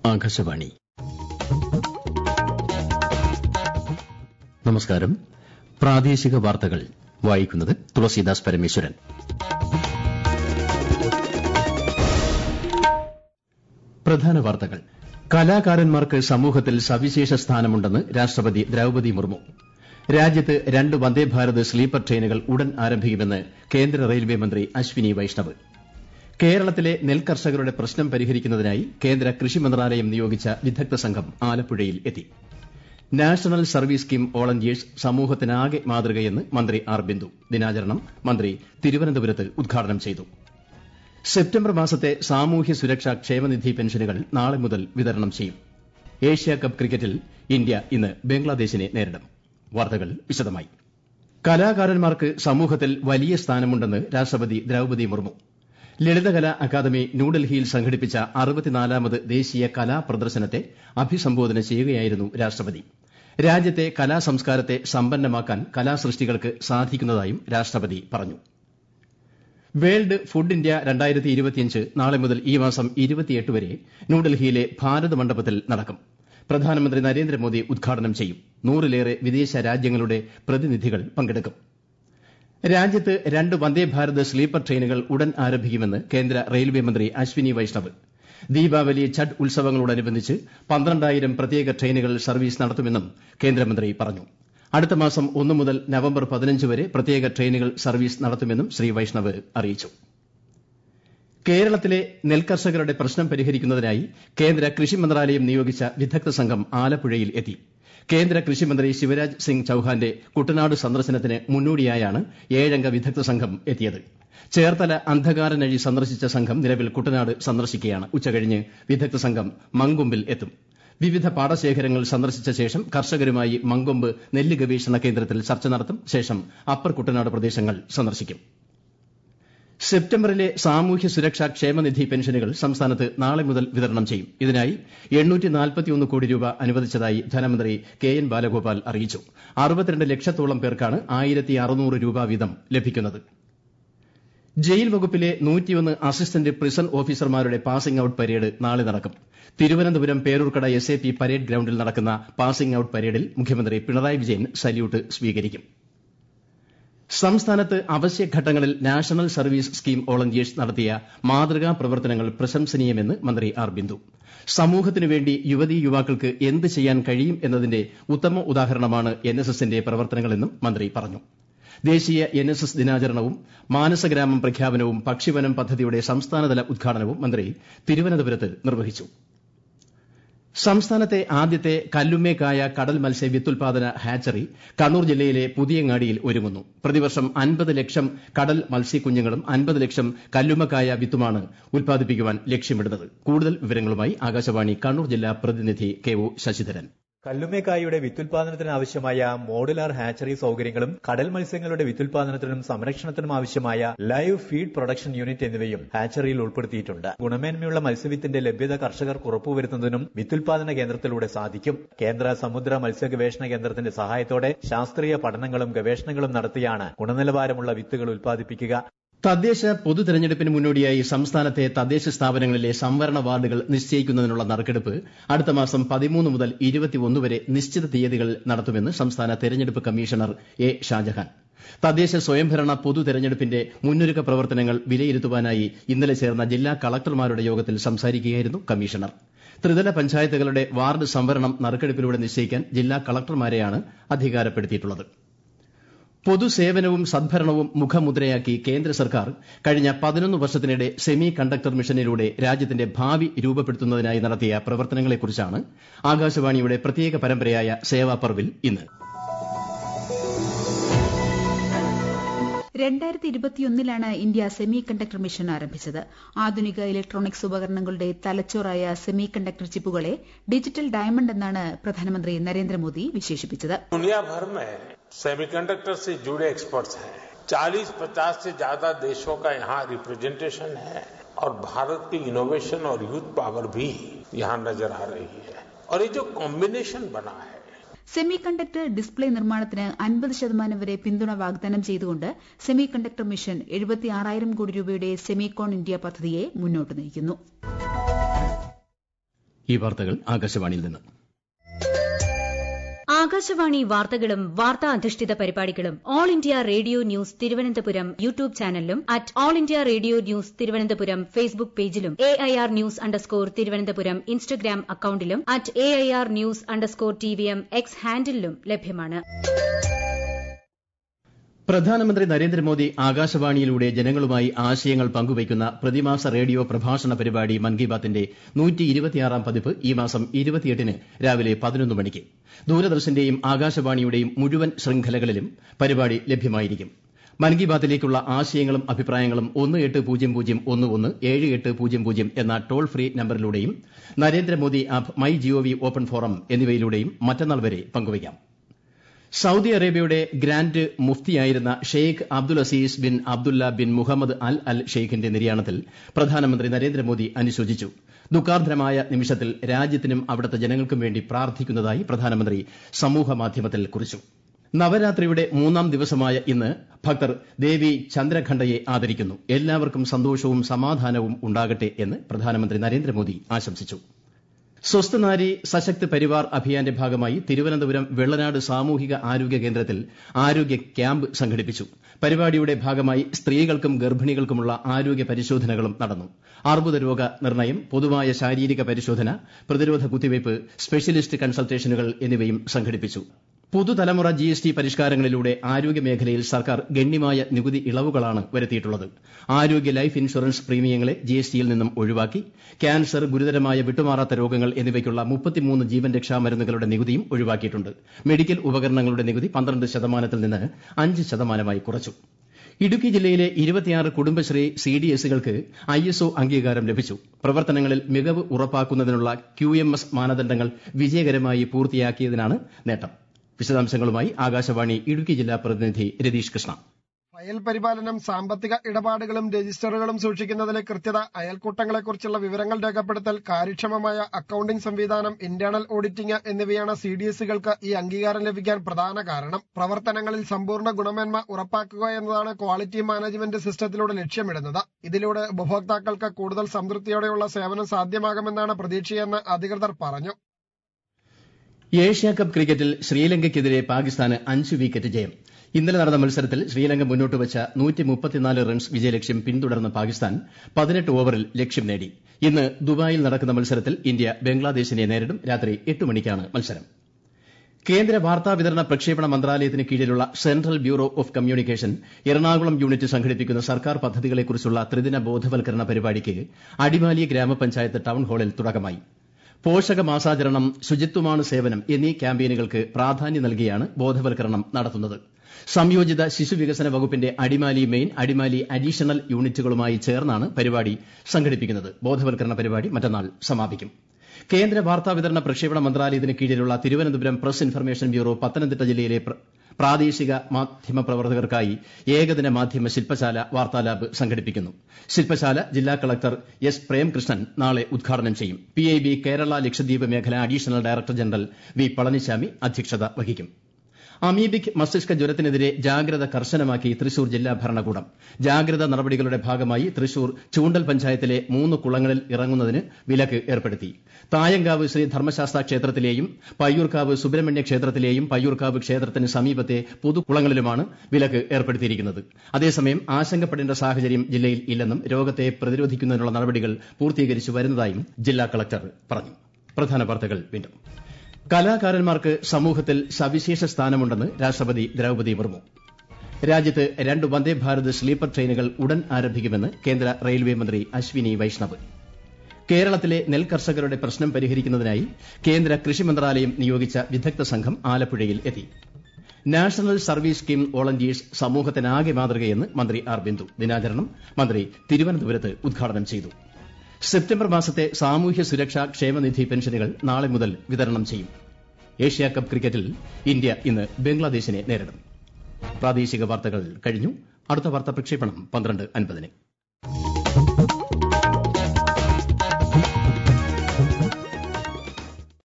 ആകാശവാണി നമസ്കാരം പ്രാദേശിക വാർത്തകൾ വായിക്കുന്നത് തുളസീദാസ് പരമേശ്വരൻ പ്രധാന വാർത്തകൾ കലാകാരന്മാർക്ക് സമൂഹത്തിൽ സവിശേഷ സ്ഥാനമുണ്ടെന്ന് രാഷ്ട്രപതി ദ്രൌപതി മുർമു രാജ്യത്ത് രണ്ട് വന്ദേഭാരത് സ്ലീപ്പർ ട്രെയിനുകൾ ഉടൻ ആരംഭിക്കുമെന്ന് കേന്ദ്ര റെയിൽവേ മന്ത്രി അശ്വിനി വൈഷ്ണവ് കേരളത്തിലെ നെൽകർഷകരുടെ പ്രശ്നം പരിഹരിക്കുന്നതിനായി കേന്ദ്ര കൃഷി മന്ത്രാലയം നിയോഗിച്ച വിദഗ്ധ സംഘം ആലപ്പുഴയിൽ എത്തി നാഷണൽ സർവീസ് സ്കീം വോളണ്ടിയേഴ്സ് സമൂഹത്തിനാകെ മാതൃകയെന്ന് മന്ത്രി ആർ ബിന്ദു ദിനാചരണം മന്ത്രി തിരുവനന്തപുരത്ത് ഉദ്ഘാടനം ചെയ്തു സെപ്റ്റംബർ മാസത്തെ സാമൂഹ്യ സുരക്ഷാ ക്ഷേമനിധി പെൻഷനുകൾ നാളെ മുതൽ വിതരണം ചെയ്യും ഏഷ്യാകപ്പ് ക്രിക്കറ്റിൽ ഇന്ത്യ ഇന്ന് ബംഗ്ലാദേശിനെ നേരിടും വാർത്തകൾ വിശദമായി കലാകാരന്മാർക്ക് സമൂഹത്തിൽ വലിയ സ്ഥാനമുണ്ടെന്ന് രാഷ്ട്രപതി ദ്രൌപതി മുർമു ലളിതകലാ അക്കാദമി ന്യൂഡൽഹിയിൽ സംഘടിപ്പിച്ച അറുപത്തിനാലാമത് ദേശീയ കലാ പ്രദർശനത്തെ അഭിസംബോധന ചെയ്യുകയായിരുന്നു രാഷ്ട്രപതി രാജ്യത്തെ കലാസംസ്കാരത്തെ സമ്പന്നമാക്കാൻ കലാസൃഷ്ടികൾക്ക് സാധിക്കുന്നതായും രാഷ്ട്രപതി പറഞ്ഞു വേൾഡ് ഫുഡ് ഇന്ത്യ നാളെ മുതൽ ഈ മാസം വരെ ന്യൂഡൽഹിയിലെ ഭാരത് മണ്ഡപത്തിൽ നടക്കും പ്രധാനമന്ത്രി നരേന്ദ്രമോദി ഉദ്ഘാടനം ചെയ്യും നൂറിലേറെ വിദേശ രാജ്യങ്ങളുടെ പ്രതിനിധികൾ പങ്കെടുക്കും രാജ്യത്ത് രണ്ട് വന്ദേഭാരത് സ്ലീപ്പർ ട്രെയിനുകൾ ഉടൻ ആരംഭിക്കുമെന്ന് കേന്ദ്ര റെയിൽവേ മന്ത്രി അശ്വിനി വൈഷ്ണവ് ദീപാവലി ഛഠ് ഉത്സവങ്ങളോടനുബന്ധിച്ച് പന്ത്രണ്ടായിരം പ്രത്യേക ട്രെയിനുകൾ സർവീസ് നടത്തുമെന്നും കേന്ദ്രമന്ത്രി പറഞ്ഞു അടുത്ത മാസം ഒന്ന് മുതൽ നവംബർ പതിനഞ്ച് വരെ പ്രത്യേക ട്രെയിനുകൾ സർവീസ് നടത്തുമെന്നും ശ്രീ വൈഷ്ണവ് അറിയിച്ചു കേരളത്തിലെ നെൽകർഷകരുടെ പ്രശ്നം പരിഹരിക്കുന്നതിനായി കേന്ദ്ര കൃഷി മന്ത്രാലയം നിയോഗിച്ച വിദഗ്ധ സംഘം ആലപ്പുഴയിൽ എത്തി കേന്ദ്ര കൃഷിമന്ത്രി ശിവരാജ് സിംഗ് ചൌഹാന്റെ കുട്ടനാട് സന്ദർശനത്തിന് മുന്നോടിയായാണ് ഏഴംഗ വിദഗ്ധ സംഘം എത്തിയത് ചേർത്തല അന്ധകാരനഴി സന്ദർശിച്ച സംഘം നിലവിൽ കുട്ടനാട് സന്ദർശിക്കുകയാണ് ഉച്ചകഴിഞ്ഞ് വിദഗ്ധ സംഘം മങ്കൊമ്പിൽ എത്തും വിവിധ പാടശേഖരങ്ങൾ സന്ദർശിച്ച ശേഷം കർഷകരുമായി മങ്കൊമ്പ് നെല്ല് ഗവേഷണ കേന്ദ്രത്തിൽ ചർച്ച നടത്തും ശേഷം അപ്പർ കുട്ടനാട് പ്രദേശങ്ങൾ സന്ദർശിക്കും സെപ്റ്റംബറിലെ സാമൂഹ്യ സുരക്ഷാ ക്ഷേമനിധി പെൻഷനുകൾ സംസ്ഥാനത്ത് നാളെ മുതൽ വിതരണം ചെയ്യും ഇതിനായി കോടി രൂപ അനുവദിച്ചതായി ധനമന്ത്രി കെ എൻ ബാലഗോപാൽ അറിയിച്ചു അറുപത്തിരണ്ട് ലക്ഷത്തോളം പേർക്കാണ് ആയിരത്തി അറുന്നൂറ് രൂപ വീതം ലഭിക്കുന്നത് ജയിൽ വകുപ്പിലെ നൂറ്റിയൊന്ന് അസിസ്റ്റന്റ് പ്രിസൺ ഓഫീസർമാരുടെ പാസിംഗ് ഔട്ട് പരേഡ് നാളെ നടക്കും Thiruvananthapuram Peroorkada S A P parade ഗ്രൌണ്ടിൽ നടക്കുന്ന പാസിംഗ് ഔട്ട് പരേഡിൽ മുഖ്യമന്ത്രി പിണറായി വിജയൻ സല്യൂട്ട് സ്വീകരിക്കും സംസ്ഥാനത്ത് അവശ്യഘട്ടങ്ങളിൽ നാഷണൽ സർവീസ് സ്കീം വോളണ്ടിയേഴ്സ് നടത്തിയ മാതൃകാ പ്രവർത്തനങ്ങൾ പ്രശംസനീയമെന്ന് മന്ത്രി ആർ ബിന്ദു സമൂഹത്തിനു വേണ്ടി യുവതീ യുവാക്കൾക്ക് എന്ത് ചെയ്യാൻ കഴിയും എന്നതിന്റെ ഉത്തമ ഉദാഹരണമാണ് എൻ എസ് എസിന്റെ പ്രവർത്തനങ്ങളെന്നും മന്ത്രി പറഞ്ഞു ദേശീയ എൻ എസ് എസ് ദിനാചരണവും മാനസഗ്രാമം പ്രഖ്യാപനവും പക്ഷിവനം പദ്ധതിയുടെ സംസ്ഥാനതല ഉദ്ഘാടനവും മന്ത്രി തിരുവനന്തപുരത്ത് നിർവഹിച്ചു സംസ്ഥാനത്തെ ആദ്യത്തെ കല്ലുമ്മേക്കായ കടൽ മത്സ്യ വിത്തുൽപാദന ഹാച്ചറി കണ്ണൂർ ജില്ലയിലെ പുതിയങ്ങാടിയിൽ ഒരുങ്ങുന്നു പ്രതിവർഷം അൻപത് ലക്ഷം കടൽ മത്സ്യക്കുഞ്ഞുങ്ങളും അൻപത് ലക്ഷം കല്ലുമ്മക്കായ വിത്തുമാണ് ഉൽപ്പാദിപ്പിക്കുവാൻ ലക്ഷ്യമിടുന്നത് കൂടുതൽ വിവരങ്ങളുമായി ആകാശവാണി കണ്ണൂർ ജില്ലാ പ്രതിനിധി കെ ഒ ശശിധരൻ കല്ലുമേക്കായുടെ വിത്തുൽപാദനത്തിന് ആവശ്യമായ മോഡുലാർ ഹാച്ചറി സൌകര്യങ്ങളും കടൽ മത്സ്യങ്ങളുടെ വിത്തുൽപാദനത്തിനും സംരക്ഷണത്തിനും ആവശ്യമായ ലൈവ് ഫീഡ് പ്രൊഡക്ഷൻ യൂണിറ്റ് എന്നിവയും ഹാച്ചറിയിൽ ഉൾപ്പെടുത്തിയിട്ടുണ്ട് ഗുണമേന്മയുള്ള മത്സ്യവിത്തിന്റെ ലഭ്യത കർഷകർക്ക് ഉറപ്പുവരുത്തുന്നതിനും വിത്തുൽപാദന കേന്ദ്രത്തിലൂടെ സാധിക്കും കേന്ദ്ര സമുദ്ര മത്സ്യ ഗവേഷണ കേന്ദ്രത്തിന്റെ സഹായത്തോടെ ശാസ്ത്രീയ പഠനങ്ങളും ഗവേഷണങ്ങളും നടത്തിയാണ് ഗുണനിലവാരമുള്ള വിത്തുകൾ ഉൽപ്പാദിപ്പിക്കുക തദ്ദേശ പൊതു തെരഞ്ഞെടുപ്പിന് മുന്നോടിയായി സംസ്ഥാനത്തെ തദ്ദേശ സ്ഥാപനങ്ങളിലെ സംവരണ വാർഡുകൾ നിശ്ചയിക്കുന്നതിനുള്ള നറുക്കെടുപ്പ് അടുത്ത മാസം പതിമൂന്ന് മുതൽ ഇരുപത്തിയൊന്ന് വരെ നിശ്ചിത തീയതികളിൽ നടത്തുമെന്ന് സംസ്ഥാന തെരഞ്ഞെടുപ്പ് കമ്മീഷണർ എ ഷാജഹാൻ തദ്ദേശ സ്വയംഭരണ പൊതു തെരഞ്ഞെടുപ്പിന്റെ മുന്നൊരുക്ക പ്രവർത്തനങ്ങൾ വിലയിരുത്തുവാനായി ഇന്നലെ ചേർന്ന ജില്ലാ കളക്ടർമാരുടെ യോഗത്തിൽ സംസാരിക്കുകയായിരുന്നു കമ്മീഷണർ ത്രിതല പഞ്ചായത്തുകളുടെ വാർഡ് സംവരണം നറുക്കെടുപ്പിലൂടെ നിശ്ചയിക്കാൻ ജില്ലാ കളക്ടർമാരെയാണ് അധികാരപ്പെടുത്തിയിട്ടുള്ളത് പൊതുസേവനവും സദ്ഭരണവും മുഖമുദ്രയാക്കി കേന്ദ്ര സർക്കാർ കഴിഞ്ഞ പതിനൊന്ന് വർഷത്തിനിടെ സെമി കണ്ടക്ടർ മിഷനിലൂടെ രാജ്യത്തിന്റെ ഭാവി രൂപപ്പെടുത്തുന്നതിനായി നടത്തിയ പ്രവർത്തനങ്ങളെക്കുറിച്ചാണ് ആകാശവാണിയുടെ പ്രത്യേക പരമ്പരയായ സേവാപർവിൽ ഇന്ന് രണ്ടായിരത്തി ഇരുപത്തിയൊന്നിലാണ് ഇന്ത്യ സെമി കണ്ടക്ടർ മിഷൻ ആരംഭിച്ചത് ആധുനിക ഇലക്ട്രോണിക്സ് ഉപകരണങ്ങളുടെ തലച്ചോറായ സെമി കണ്ടക്ടർ ചിപ്പുകളെ ഡിജിറ്റൽ ഡയമണ്ട് എന്നാണ് പ്രധാനമന്ത്രി നരേന്ദ്രമോദി വിശേഷിപ്പിച്ചത് सेमीकंडक्टर से जुड़े एक्सपर्ट्स हैं 40-50 से ज्यादा देशों का यहाँ रिप्रेजेंटेशन है और भारत की इनोवेशन और यूथ पावर भी यहाँ नजर आ रही है और ये जो कॉम्बिनेशन बना है സെമി കണ്ടക്ടർ ഡിസ്പ്ലേ നിർമ്മാണത്തിന് അൻപത് ശതമാനം വരെ പിന്തുണ വാഗ്ദാനം ചെയ്തുകൊണ്ട് സെമി കണ്ടക്ടർ മിഷൻ എഴുപത്തി ആറായിരം കോടി രൂപയുടെ സെമികോൺ ഇന്ത്യ പദ്ധതിയെ മുന്നോട്ട് നയിക്കുന്നു ഈ വാർത്തകൾ ആകാശവാണിയിൽ നിന്ന് ആകാശവാണി വാർത്തകളും വാർത്താ അധിഷ്ഠിത പരിപാടികളും All India Radio News Thiruvananthapuram YouTube ചാനലിലും at All India Radio News Thiruvananthapuram Facebook പേജിലും A I R news underscore Thiruvananthapuram Instagram അക്കൌണ്ടിലും at A I R news underscore T V M X ഹാൻഡിലും ലഭ്യമാണ് പ്രധാനമന്ത്രി നരേന്ദ്രമോദി ആകാശവാണിയിലൂടെ ജനങ്ങളുമായി ആശയങ്ങൾ പങ്കുവയ്ക്കുന്ന പ്രതിമാസ റേഡിയോ പ്രഭാഷണ പരിപാടി മൻ കി ബാത്തിന്റെ പതിപ്പ് ഈ മാസം ന് രാവിലെ പതിനൊന്ന് മണിക്ക് ദൂരദർശന്റെയും ആകാശവാണിയുടെയും മുഴുവൻ ശൃംഖലകളിലും പരിപാടി ലഭ്യമായിരിക്കും മൻ കി ബാത്തിലേക്കുള്ള ആശയങ്ങളും അഭിപ്രായങ്ങളും ഒന്ന് എട്ട് പൂജ്യം പൂജ്യം ഒന്ന് ഒന്ന് ഏഴ് എട്ട് പൂജ്യം പൂജ്യം എന്ന ടോൾ ഫ്രീ നമ്പറിലൂടെയും Narendra Modi app my GOV open forum എന്നിവയിലൂടെയും മറ്റന്നാൾ വരെ പങ്കുവയ്ക്കാം സൌദി അറേബ്യയുടെ ഗ്രാൻഡ് മുഫ്തിയായിരുന്ന Sheikh Abdul Aziz bin Abdullah bin Muhammad Al Al ഷെയ്ഖിന്റെ നിര്യാണത്തിൽ പ്രധാനമന്ത്രി നരേന്ദ്രമോദി അനുശോചിച്ചു ദുഃഖാർദ്രമായ നിമിഷത്തിൽ രാജ്യത്തിനും അവിടുത്തെ ജനങ്ങൾക്കും വേണ്ടി പ്രാർത്ഥിക്കുന്നതായി പ്രധാനമന്ത്രി സമൂഹമാധ്യമത്തിൽ കുറിച്ചു നവരാത്രിയുടെ മൂന്നാം ദിവസമായ ഇന്ന് ഭക്തർ ദേവി ചന്ദ്രഖണ്ഡയെ ആദരിക്കുന്നു എല്ലാവർക്കും സന്തോഷവും സമാധാനവും ഉണ്ടാകട്ടെ എന്ന് പ്രധാനമന്ത്രി നരേന്ദ്രമോദി ആശംസിച്ചു സ്വസ്ഥ നാരി സശക്ത് പരിവാർ അഭിയാന്റെ ഭാഗമായി തിരുവനന്തപുരം വെള്ളനാട് സാമൂഹിക ആരോഗ്യ കേന്ദ്രത്തിൽ ആരോഗ്യ ക്യാമ്പ് സംഘടിപ്പിച്ചു പരിപാടിയുടെ ഭാഗമായി സ്ത്രീകൾക്കും ഗർഭിണികൾക്കുമുള്ള ആരോഗ്യ പരിശോധനകളും നടന്നു അർബുദ രോഗ നിർണയം പൊതുവായ ശാരീരിക പരിശോധന പ്രതിരോധ കുത്തിവയ്പ് സ്പെഷ്യലിസ്റ്റ് കൺസൾട്ടേഷനുകൾ എന്നിവയും സംഘടിപ്പിച്ചു പുതുതലമുറ ജി എസ് ടി പരിഷ്കാരങ്ങളിലൂടെ ആരോഗ്യ മേഖലയിൽ സർക്കാർ ഗണ്യമായ നികുതി ഇളവുകളാണ് വരുത്തിയിട്ടുള്ളത് ആരോഗ്യ ലൈഫ് ഇൻഷുറൻസ് പ്രീമിയങ്ങളെ ജി എസ് ടിയിൽ നിന്നും ഒഴിവാക്കി ക്യാൻസർ ഗുരുതരമായ വിട്ടുമാറാത്ത രോഗങ്ങൾ എന്നിവയ്ക്കുള്ള മുപ്പത്തിമൂന്ന് ജീവൻ രക്ഷാ മരുന്നുകളുടെ നികുതിയും ഒഴിവാക്കിയിട്ടുണ്ട് മെഡിക്കൽ ഉപകരണങ്ങളുടെ നികുതി പന്ത്രണ്ട് ശതമാനത്തിൽ നിന്ന് അഞ്ച് ശതമാനമായി കുറച്ചു ഇടുക്കി ജില്ലയിലെ ഇരുപത്തിയാറ് കുടുംബശ്രീ സി ഡി എസുകൾക്ക് ഐ എസ് ഒ അംഗീകാരം ലഭിച്ചു പ്രവർത്തനങ്ങളിൽ മികവ് ഉറപ്പാക്കുന്നതിനുള്ള ക്യു എം എസ് മാനദണ്ഡങ്ങൾ വിജയകരമായി പൂർത്തിയാക്കിയതിനാണ് നേട്ടം വിശദാംശങ്ങളുമായി ആകാശവാണി ഇടുക്കി ജില്ലാ പ്രതിനിധി രതീഷ് കൃഷ്ണ ഫയൽ പരിപാലനം സാമ്പത്തിക ഇടപാടുകളും രജിസ്റ്ററുകളും സൂക്ഷിക്കുന്നതിലെ കൃത്യത അയൽക്കൂട്ടങ്ങളെക്കുറിച്ചുള്ള വിവരങ്ങൾ രേഖപ്പെടുത്തൽ കാര്യക്ഷമമായ അക്കൌണ്ടിംഗ് സംവിധാനം ഇന്റേണൽ ഓഡിറ്റിംഗ് എന്നിവയാണ് സി ഡി എസുകൾക്ക് ഈ അംഗീകാരം ലഭിക്കാൻ പ്രധാന കാരണം പ്രവർത്തനങ്ങളിൽ സമ്പൂർണ്ണ ഗുണമേന്മ ഉറപ്പാക്കുക എന്നതാണ് ക്വാളിറ്റി മാനേജ്മെന്റ് സിസ്റ്റത്തിലൂടെ ലക്ഷ്യമിടുന്നത് ഇതിലൂടെ ഉപഭോക്താക്കൾക്ക് കൂടുതൽ സംതൃപ്തിയോടെയുള്ള സേവനം സാധ്യമാകുമെന്നാണ് പ്രതീക്ഷയെന്ന് അധികൃതർ പറഞ്ഞു ഏഷ്യ കപ്പ് ക്രിക്കറ്റിൽ ശ്രീലങ്കയ്ക്കെതിരെ പാകിസ്ഥാന് അഞ്ച് വിക്കറ്റ് ജയം ഇന്നലെ നടന്ന മത്സരത്തിൽ ശ്രീലങ്ക മുന്നോട്ട് വച്ച റൺസ് വിജയലക്ഷ്യം പിന്തുടർന്ന പാകിസ്ഥാൻ പതിനെട്ട് ഓവറിൽ ലക്ഷ്യം നേടി ഇന്ന് ദുബായിൽ നടക്കുന്ന മത്സരത്തിൽ ഇന്ത്യ ബംഗ്ലാദേശിനെ നേരിടും രാത്രി എട്ട് മണിക്കാണ് മത്സരം കേന്ദ്ര വാർത്താ വിതരണ പ്രക്ഷേപണ മന്ത്രാലയത്തിന് കീഴിലുള്ള central bureau of communication Ernakulam unit സംഘടിപ്പിക്കുന്ന സർക്കാർ പദ്ധതികളെക്കുറിച്ചുള്ള ത്രിദിന ബോധവൽക്കരണ പരിപാടിക്ക് അടിമാലി ഗ്രാമപഞ്ചായത്ത് ടൌൺ ഹാളിൽ തുടക്കമായി പോഷകമാസാചരണം ശുചിത്വമാണ് സേവനം എന്നീ ക്യാമ്പയിനുകൾക്ക് പ്രാധാന്യം നൽകിയാണ് ബോധവൽക്കരണം നടത്തുന്നത് സംയോജിത ശിശുവികസന വകുപ്പിന്റെ അടിമാലി മെയിൻ അടിമാലി അഡീഷണൽ യൂണിറ്റുകളുമായി ചേർന്നാണ് പരിപാടി സംഘടിപ്പിക്കുന്നത് ബോധവൽക്കരണ പരിപാടി മറ്റന്നാൾ സമാപിക്കും കേന്ദ്ര വാർത്താ വിതരണ പ്രക്ഷേപണ മന്ത്രാലയത്തിന് കീഴിലുള്ള Thiruvananthapuram press information bureau Pathanamthitta ജില്ലയിലെ പ്രാദേശിക മാധ്യമ പ്രവർത്തകർക്കായി ഏകദിന മാധ്യമ ശില്പശാല വാർത്താലാബ് സംഘടിപ്പിക്കുന്നു ശില്പശാല ജില്ലാ കളക്ടർ എസ് പ്രേംകൃഷ്ണൻ നാളെ ഉദ്ഘാടനം ചെയ്യും P I B Kerala Lakshadweep മേഖല additional director general V Palaniswami അധ്യക്ഷത വഹിക്കും അമീബിക് മസ്തിഷ്ക ജ്വരത്തിനെതിരെ ജാഗ്രത കർശനമാക്കി തൃശൂർ ജില്ലാ ഭരണകൂടം ജാഗ്രതാ നടപടികളുടെ ഭാഗമായി തൃശൂർ ചൂണ്ടൽ പഞ്ചായത്തിലെ മൂന്ന് കുളങ്ങളിൽ ഇറങ്ങുന്നതിന് വിലക്ക് ഏർപ്പെടുത്തി തായങ്കാവ് ശ്രീ ധർമ്മശാസ്ത്ര ക്ഷേത്രത്തിലെയും പയ്യൂർക്കാവ് സുബ്രഹ്മണ്യ ക്ഷേത്രത്തിലെയും പയ്യൂർക്കാവ് ക്ഷേത്രത്തിന് സമീപത്തെ പൊതുകുളങ്ങളിലുമാണ് വിലക്ക് ഏർപ്പെടുത്തിയിരിക്കുന്നത് അതേസമയം ആശങ്കപ്പെടേണ്ട സാഹചര്യം ജില്ലയിൽ ഇല്ലെന്നും രോഗത്തെ പ്രതിരോധിക്കുന്നതിനുള്ള നടപടികൾ പൂർത്തീകരിച്ചു വരുന്നതായും ജില്ലാ കളക്ടർ പറഞ്ഞു പ്രധാന വാർത്തകൾ വീണ്ടും കലാകാരന്മാർക്ക് സമൂഹത്തിൽ സവിശേഷ സ്ഥാനമുണ്ടെന്ന് രാഷ്ട്രപതി ദ്രൌപദി മുർമു രാജ്യത്ത് രണ്ട് വന്ദേ ഭാരത് സ്ലീപ്പർ ട്രെയിനുകൾ ഉടൻ ആരംഭിക്കുമെന്ന് കേന്ദ്ര റെയിൽവേ മന്ത്രി അശ്വിനി വൈഷ്ണവ് കേരളത്തിലെ നെൽ കർഷകരുടെ പ്രശ്നം പരിഹരിക്കുന്നതിനായി കേന്ദ്ര കൃഷി മന്ത്രാലയം നിയോഗിച്ച വിദഗ്ധ സംഘം ആലപ്പുഴയിൽ എത്തി നാഷണൽ സർവീസ് സ്കീം വോളണ്ടിയേഴ്സ് സമൂഹത്തിനാകെ മാതൃകയെന്ന് മന്ത്രി ആർ ബിന്ദു ദിനാചരണം മന്ത്രി തിരുവനന്തപുരത്ത് ഉദ്ഘാടനം ചെയ്തു സെപ്റ്റംബർ മാസത്തെ സാമൂഹ്യ സുരക്ഷാ ക്ഷേമനിധി പെൻഷനുകൾ നാളെ മുതൽ വിതരണം ചെയ്യും ഏഷ്യ കപ്പ് ക്രിക്കറ്റിൽ ഇന്ത്യ ഇന്ന് ബംഗ്ലാദേശിനെ നേരിടും പ്രാദേശിക വാർത്തകൾ കഴിഞ്ഞു അടുത്ത വാർത്താ പ്രക്ഷേപണം പന്ത്രണ്ട് അൻപതിന്